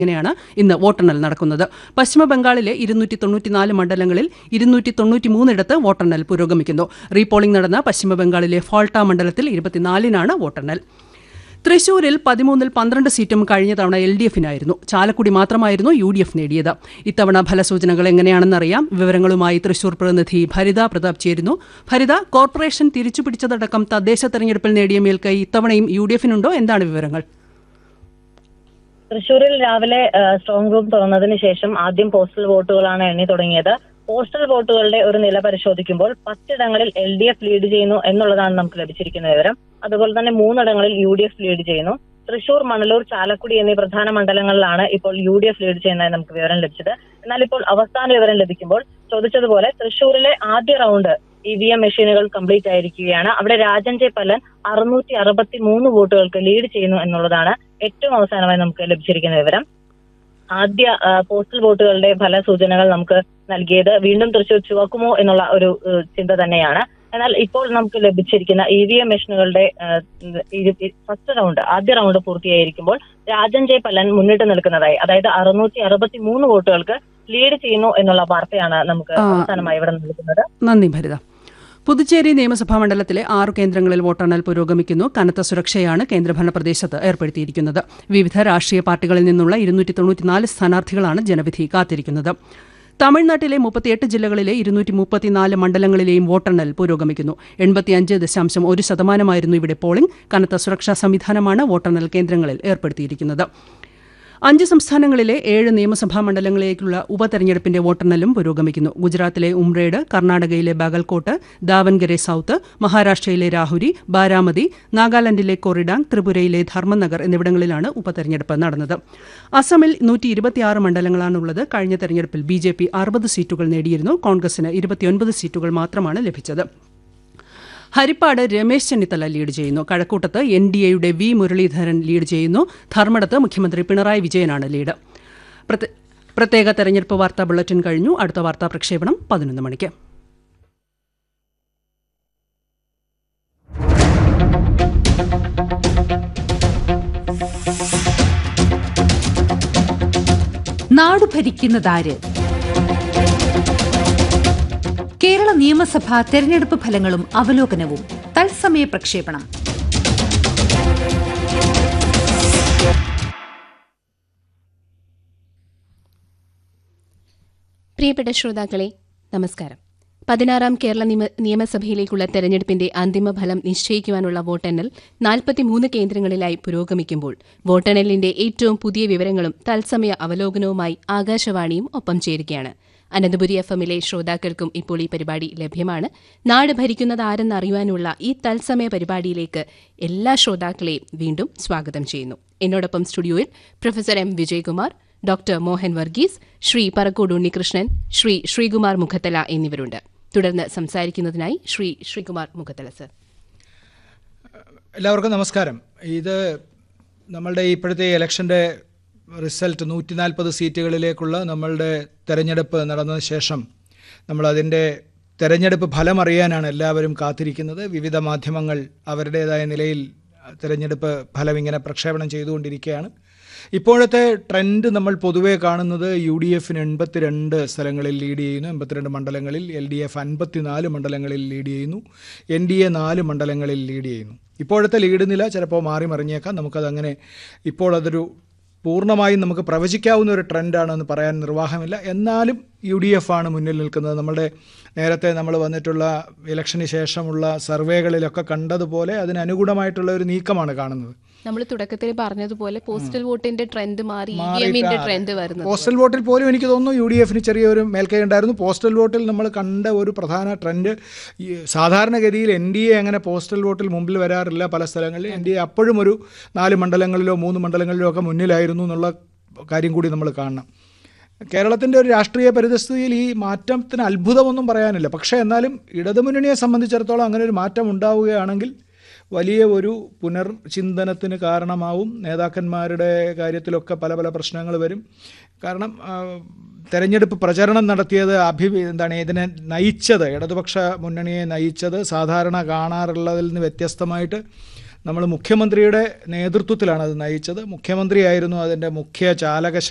ഇങ്ങനെയാണ് ഇന്ന് വോട്ടെണ്ണൽ നടക്കുന്നത് പശ്ചിമ ബംഗാളിലെ ഇരുന്നൂറ്റി തൊണ്ണൂറ്റിനാല് മണ്ഡലങ്ങളിൽ ഇരുന്നൂറ്റി തൊണ്ണൂറ്റിമൂന്നിടത്ത് വോട്ടെണ്ണൽ പുരോഗമിക്കുന്നു റീപോളിംഗ് നടന്ന പശ്ചിമ ബംഗാളിലെ ഫോൾട്ട മണ്ഡലത്തിൽ ഇരുപത്തിനാലിനാണ് വോട്ടെണ്ണൽ തൃശൂരിൽ പതിമൂന്നിൽ പന്ത്രണ്ട് സീറ്റും കഴിഞ്ഞ തവണ എൽ ഡി എഫിനായിരുന്നു ചാലക്കുടി മാത്രമായിരുന്നു യു ഡി എഫ് നേടിയത് ഇത്തവണ ഫലസൂചനകൾ എങ്ങനെയാണെന്നറിയാം വിവരങ്ങളുമായി തൃശൂർ പ്രതിനിധി ഭരിത പ്രതാപ് ചേരുന്നു ഭരിത കോർപ്പറേഷൻ തിരിച്ചുപിടിച്ചതടക്കം തദ്ദേശ തെരഞ്ഞെടുപ്പിൽ നേടിയ മേൽക്കൈ ഇത്തവണയും യു ഡി എഫിനുണ്ടോ എന്താണ് വിവരങ്ങൾ തൃശൂരിൽ രാവിലെ ആ, സ്ട്രോങ് റൂം തുറന്നതിന് ശേഷം ആദ്യം പോസ്റ്റൽ വോട്ടുകളാണ് എണ്ണി തുടങ്ങിയത് പോസ്റ്റൽ വോട്ടുകളുടെ ഒരു നില പരിശോധിക്കുമ്പോൾ പത്തിടങ്ങളിൽ എൽ ഡി എഫ് ലീഡ് ചെയ്യുന്നു എന്നുള്ളതാണ് നമുക്ക് ലഭിച്ചിരിക്കുന്ന വിവരം അതുപോലെ തന്നെ മൂന്നിടങ്ങളിൽ യു ഡി എഫ് ലീഡ് ചെയ്യുന്നു തൃശൂർ മണലൂർ ചാലക്കുടി എന്നീ പ്രധാന മണ്ഡലങ്ങളിലാണ് ഇപ്പോൾ യു ഡി എഫ് ലീഡ് ചെയ്യുന്നതായി നമുക്ക് വിവരം ലഭിച്ചത് എന്നാൽ ഇപ്പോൾ അവസാന വിവരം ലഭിക്കുമ്പോൾ ചോദിച്ചതുപോലെ തൃശൂരിലെ ആദ്യ റൗണ്ട് ഇ വി എം മെഷീനുകൾ കംപ്ലീറ്റ് ആയിരിക്കുകയാണ് അവിടെ രാജൻ ജെ പല്ലൻ അറുന്നൂറ്റി അറുപത്തി മൂന്ന് വോട്ടുകൾക്ക് ലീഡ് ചെയ്യുന്നു എന്നുള്ളതാണ് ഏറ്റവും അവസാനമായി നമുക്ക് ലഭിച്ചിരിക്കുന്ന വിവരം ആദ്യ ആ, പോസ്റ്റൽ വോട്ടുകളുടെ ഫലസൂചനകൾ നമുക്ക് നൽകിയത് വീണ്ടും തൃശൂർ ചുവക്കുമോ എന്നുള്ള ഒരു ഏഹ്, ചിന്ത തന്നെയാണ് എന്നാൽ ഇപ്പോൾ നമുക്ക് ലഭിച്ചിരിക്കുന്ന ഇ വി എം മെഷീനുകളുടെ ഫസ്റ്റ് റൗണ്ട് ആദ്യ റൗണ്ട് പൂർത്തിയായിരിക്കുമ്പോൾ രാജൻ ജെ പല്ലൻ മുന്നിട്ട് നിൽക്കുന്നതായി അതായത് അറുന്നൂറ്റി അറുപത്തി മൂന്ന് വോട്ടുകൾക്ക് ലീഡ് ചെയ്യുന്നു എന്നുള്ള വാർത്തയാണ് നമുക്ക് ആ. അവസാനമായി ഇവിടെ നൽകുന്നത് നന്ദി ഭരിത പുതുച്ചേരി നിയമസഭാ മണ്ഡലത്തിലെ ആറ് കേന്ദ്രങ്ങളിൽ വോട്ടെണ്ണൽ പുരോഗമിക്കുന്നു കനത്ത സുരക്ഷയാണ് കേന്ദ്രഭരണ പ്രദേശത്ത് ഏർപ്പെടുത്തിയിരിക്കുന്നത് വിവിധ രാഷ്ട്രീയ പാർട്ടികളിൽ നിന്നുള്ള ഇരുന്നൂറ്റി തൊണ്ണൂറ്റിനാല് സ്ഥാനാർത്ഥികളാണ് ജനവിധി കാത്തിരിക്കുന്നത് തമിഴ്നാട്ടിലെ മുപ്പത്തിയെട്ട് ജില്ലകളിലെ ഇരുന്നൂറ്റി മുപ്പത്തിനാല് മണ്ഡലങ്ങളിലെയും വോട്ടെണ്ണൽ പുരോഗമിക്കുന്നു എൺപത്തിയഞ്ച് ദശാംശം ഒരു ശതമാനമായിരുന്നു ഇവിടെ പോളിംഗ് കനത്ത സുരക്ഷാ സംവിധാനമാണ് വോട്ടെണ്ണൽ കേന്ദ്രങ്ങളിൽ ഏർപ്പെടുത്തിയിരിക്കുന്നത് അഞ്ച് സംസ്ഥാനങ്ങളിലെ ഏഴ് നിയമസഭാ മണ്ഡലങ്ങളിലേക്കുള്ള ഉപതെരഞ്ഞെടുപ്പിന്റെ വോട്ടെണ്ണലും പുരോഗമിക്കുന്നു ഗുജറാത്തിലെ ഉംറേഡ് കർണാടകയിലെ ബാഗൽകോട്ട് ദാവൻഗരെ സൌത്ത് മഹാരാഷ്ട്രയിലെ രാഹുരി ബാരാമതി നാഗാലാൻഡിലെ കൊറിഡാങ് ത്രിപുരയിലെ ധർമ്മനഗർ എന്നിവിടങ്ങളിലാണ് ഉപതെരഞ്ഞെടുപ്പ് നടന്നത് അസമിൽ നൂറ്റി ഇരുപത്തിയാറ് മണ്ഡലങ്ങളാണുള്ളത് കഴിഞ്ഞ തെരഞ്ഞെടുപ്പിൽ ബി ജെ പി അറുപത് സീറ്റുകൾ നേടിയിരുന്നു കോൺഗ്രസിന് ഇരുപത്തിയൊൻപത് സീറ്റുകൾ മാത്രമാണ് ലഭിച്ചത് ഹരിപ്പാട് രമേശ് ചെന്നിത്തല ലീഡ് ചെയ്യുന്നു കഴക്കൂട്ടത്ത് എൻ ഡി എയുടെ വി മുരളീധരൻ ലീഡ് ചെയ്യുന്നു ധർമ്മടത്ത് മുഖ്യമന്ത്രി പിണറായി വിജയനാണ് ലീഡ് പ്രത്യ- പ്രത്യേക തെരഞ്ഞെടുപ്പ് വാർത്താ ബുള്ളറ്റിൻ കഴിഞ്ഞു അടുത്ത വാർത്താ പ്രക്ഷേപണം പതിനൊന്ന് മണിക്ക് നാടു ഭരിക്കുന്നതാര് കേരള നിയമസഭാ തെരഞ്ഞെടുപ്പ് ഫലങ്ങളും അവലോകനവും തത്സമയ പ്രക്ഷേപണം പ്രിയപ്പെട്ട ശ്രോതാക്കളെ നമസ്കാരം പതിനാറാം കേരള നിയമ നിയമസഭയിലേക്കുള്ള തെരഞ്ഞെടുപ്പിന്റെ അന്തിമ ഫലം നിശ്ചയിക്കുവാനുള്ള വോട്ടെണ്ണൽ നാൽപ്പത്തിമൂന്ന് കേന്ദ്രങ്ങളിലായി പുരോഗമിക്കുമ്പോൾ വോട്ടെണ്ണലിന്റെ ഏറ്റവും പുതിയ വിവരങ്ങളും തത്സമയ അവലോകനവുമായി ആകാശവാണിയും ഒപ്പം ചേരുകയാണ് അനന്തപുരി എഫ് എമ്മിലെ ശ്രോതാക്കൾക്കും ഇപ്പോൾ ഈ പരിപാടി ലഭ്യമാണ് നാട് ഭരിക്കുന്നത് ആരെന്നറിയുവാനുള്ള ഈ തത്സമയ പരിപാടിയിലേക്ക് എല്ലാ ശ്രോതാക്കളെയും വീണ്ടും സ്വാഗതം ചെയ്യുന്നു എന്നോടൊപ്പം സ്റ്റുഡിയോയിൽ professor M Vijayakumar doctor Mohan Varghese Shri Parakkode Unnikrishnan Shri Sreekumar Mukhathala എന്നിവരുണ്ട് തുടർന്ന് സംസാരിക്കുന്നതിനായി ശ്രീ ശ്രീകുമാർ മുഖത്തല സർ എല്ലാവർക്കും നമസ്കാരം ഇത് നമ്മളുടെ ഇപ്പോഴത്തെ ഇലക്ഷൻ്റെ റിസൾട്ട് നൂറ്റി നാൽപ്പത് സീറ്റുകളിലേക്കുള്ള നമ്മളുടെ തെരഞ്ഞെടുപ്പ് നടന്നതിന് ശേഷം നമ്മളതിൻ്റെ തെരഞ്ഞെടുപ്പ് ഫലം അറിയാനാണ് എല്ലാവരും കാത്തിരിക്കുന്നത് വിവിധ മാധ്യമങ്ങൾ അവരുടേതായ നിലയിൽ തെരഞ്ഞെടുപ്പ് ഫലം ഇങ്ങനെ പ്രക്ഷേപണം ചെയ്തുകൊണ്ടിരിക്കുകയാണ് ഇപ്പോഴത്തെ ട്രെൻഡ് നമ്മൾ പൊതുവേ കാണുന്നത് യു ഡി എഫിന് എൺപത്തിരണ്ട് സ്ഥലങ്ങളിൽ ലീഡ് ചെയ്യുന്നു എൺപത്തിരണ്ട് മണ്ഡലങ്ങളിൽ എൽ ഡി എഫ് അൻപത്തിനാല് മണ്ഡലങ്ങളിൽ ലീഡ് ചെയ്യുന്നു എൻ ഡി എ നാല് മണ്ഡലങ്ങളിൽ ലീഡ് ചെയ്യുന്നു ഇപ്പോഴത്തെ ലീഡ് നില ചിലപ്പോൾ മാറി മറിഞ്ഞേക്കാം നമുക്കതങ്ങനെ ഇപ്പോൾ അതൊരു പൂർണ്ണമായും നമുക്ക് പ്രവചിക്കാവുന്ന ഒരു ട്രെൻഡാണെന്ന് പറയാൻ നിർവാഹമില്ല എന്നാലും യു ഡി എഫ് ആണ് മുന്നിൽ നിൽക്കുന്നത് നമ്മുടെ നേരത്തെ നമ്മൾ വന്നിട്ടുള്ള ഇലക്ഷന് ശേഷമുള്ള സർവേകളിലൊക്കെ കണ്ടതുപോലെ അതിന് അനുകൂലമായിട്ടുള്ള ഒരു നീക്കമാണ് കാണുന്നത് നമ്മൾ തുടക്കത്തിൽ പറഞ്ഞതുപോലെ പോസ്റ്റൽ വോട്ടിന്റെ ട്രെൻഡ് മാറി ഇ വി മാറിയിട്ട് എമ്മിന്റെ ആ, ട്രെൻഡ് വരുന്നത് പോസ്റ്റൽ വോട്ടിൽ പോലും എനിക്ക് തോന്നുന്നു യു ഡി എഫിന് ചെറിയൊരു മേൽക്കൈ ഉണ്ടായിരുന്നു പോസ്റ്റൽ വോട്ടിൽ നമ്മൾ കണ്ട ഒരു പ്രധാന ട്രെൻഡ് ഈ സാധാരണഗതിയിൽ എൻ ഡി എ അങ്ങനെ പോസ്റ്റൽ വോട്ടിൽ മുമ്പിൽ വരാറില്ല പല സ്ഥലങ്ങളിൽ എൻ ഡി എ അപ്പോഴും ഒരു നാല് മണ്ഡലങ്ങളിലോ മൂന്ന് മണ്ഡലങ്ങളിലോ ഒക്കെ മുന്നിലായിരുന്നു എന്നുള്ള കാര്യം കൂടി നമ്മൾ കാണണം കേരളത്തിൻ്റെ ഒരു രാഷ്ട്രീയ പരിതസ്ഥിതിയിൽ ഈ മാറ്റത്തിന് അത്ഭുതമൊന്നും പറയാനില്ല പക്ഷേ എന്നാലും ഇടതുമുന്നണിയെ സംബന്ധിച്ചിടത്തോളം അങ്ങനെ ഒരു മാറ്റം ഉണ്ടാവുകയാണെങ്കിൽ വലിയ ഒരു പുനർചിന്തനത്തിന് കാരണമാവും നേതാക്കന്മാരുടെ കാര്യത്തിലൊക്കെ പല പല പ്രശ്നങ്ങൾ വരും കാരണം ആ, തെരഞ്ഞെടുപ്പ് പ്രചരണം നടത്തിയത് അഭി എന്താണ് ഇതിനെ നയിച്ചത് ഇടതുപക്ഷ മുന്നണിയെ നയിച്ചത് സാധാരണ കാണാറുള്ളതിൽ നിന്ന് വ്യത്യസ്തമായിട്ട് നമ്മൾ മുഖ്യമന്ത്രിയുടെ നേതൃത്വത്തിലാണ് അത് നയിച്ചത് മുഖ്യമന്ത്രിയായിരുന്നു അതിൻ്റെ മുഖ്യ ചാലക